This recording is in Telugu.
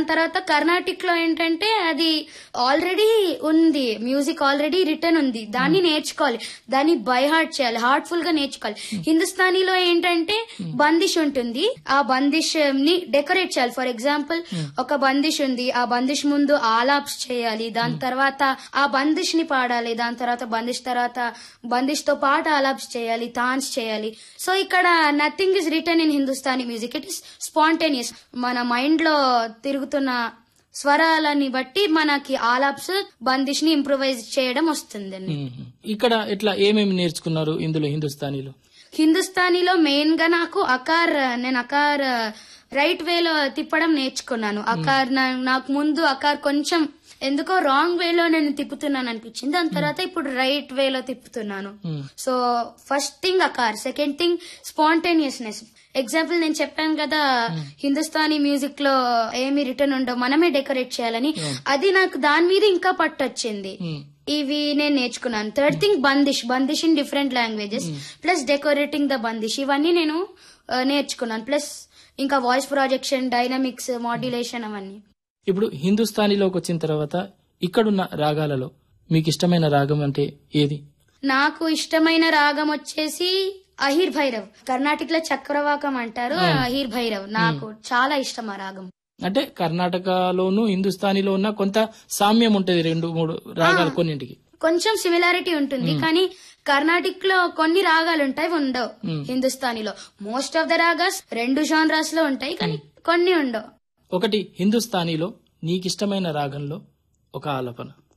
తర్వాత కర్ణాటిక్ లో ఏంటంటే అది ఆల్రెడీ ఉంది మ్యూజిక్ ఆల్రెడీ రిటర్న్ ఉంది దాన్ని నేర్చుకోవాలి దాన్ని బై హార్ట్ చేయాలి హార్ట్ఫుల్ గా నేర్చుకోవాలి హిందుస్థానీలో ఏంటంటే బందిష్ ఉంటుంది ఆ బందిష్ ని డెకరేట్ చేయాలి ఫర్ ఎగ్జాంపుల్ ఒక బందిష్ ఉంది ఆ బందిష్ ముందు ఆలాప్స్ చేయాలి దాని తర్వాత ఆ బందిష్ ని పాడాలి దాని తర్వాత బందిష్ తర్వాత బందిష్ తో పాటు ఆలాప్స్ చేయాలి తాన్స్ చేయాలి సో ఇక్కడ nothing is written in Hindustani music it is spontaneous మన మైండ్ లో తిరుగుతున్న స్వరాలని బట్టి మనకి ఆలాప్స్ బందిష్ ని ఇంప్రూవైజ్ చేయడం వస్తుందండి మ్మ్. ఇక్కడ ఎట్లా ఏమేమి నేర్చుకున్నారు ఇందులో హిందుస్థానీలో హిందుస్థానీలో మెయిన్ గా నాకు అకార్ నేను అకార్ రైట్ వేలో తిప్పడం నేర్చుకున్నాను అకార్ నా- నాకు ముందు అకార్ కొంచెం ఎందుకో రాంగ్ వేలో నేను తిప్పుతున్నాను అనిపించింది దాని తర్వాత ఇప్పుడు రైట్ వేలో తిప్పుతున్నాను మ్మ్. సో ఫస్ట్ థింగ్ అకార్ సెకండ్ థింగ్ స్పాంటేనియస్నెస్ ఎగ్జాంపుల్ నేను చెప్పాను కదా హిందుస్థానీ మ్యూజిక్ లో ఏమి రిటర్న్ ఉండవు మనమే డెకరేట్ చేయాలని అది నాకు దాని మీద ఇంకా పట్టొచ్చింది మ్మ్. ఇవి నేను నేర్చుకున్నాను third thing bandish bandish in different languages plus decorating the bandish ఇవన్నీ నేను ఆ, నేర్చుకున్నాను ప్లస్ ఇంకా వాయిస్ ప్రొజెక్షన్ డైనమిక్స్ మాడ్యులేషన్ అవన్నీ ఇప్పుడు హిందుస్థానీలోకి వచ్చిన తర్వాత ఇక్కడున్న రాగాలలో మీకు ఇష్టమైన రాగం అంటే ఏది నాకు ఇష్టమైన రాగం వచ్చేసి అహిర్ భైరవ్ కర్ణాటక లో చక్రవాకం అంటారు అహిర్ భైరవ్ నాకు చాలా ఇష్టం ఆ రాగం అంటే కర్ణాటకలోను హిందుస్థానీలో ఉన్న కొంత సామ్యం ఉంటది రెండు మూడు రాగాలు కొన్నింటికి కొంచెం సిమిలారిటీ ఉంటుంది కానీ కర్ణాటిక్ లో కొన్ని రాగాలు ఉంటాయి ఉండవు Hmm. హిందుస్థానీలో మోస్ట్ ఆఫ్ ద రాగాస్ రెండు జానరాస్ లో ఉంటాయి కానీ కొన్ని ఉండవు ఒకటి హిందుస్థానీలో నీకిష్టమైన రాగంలో ఒక ఆలపన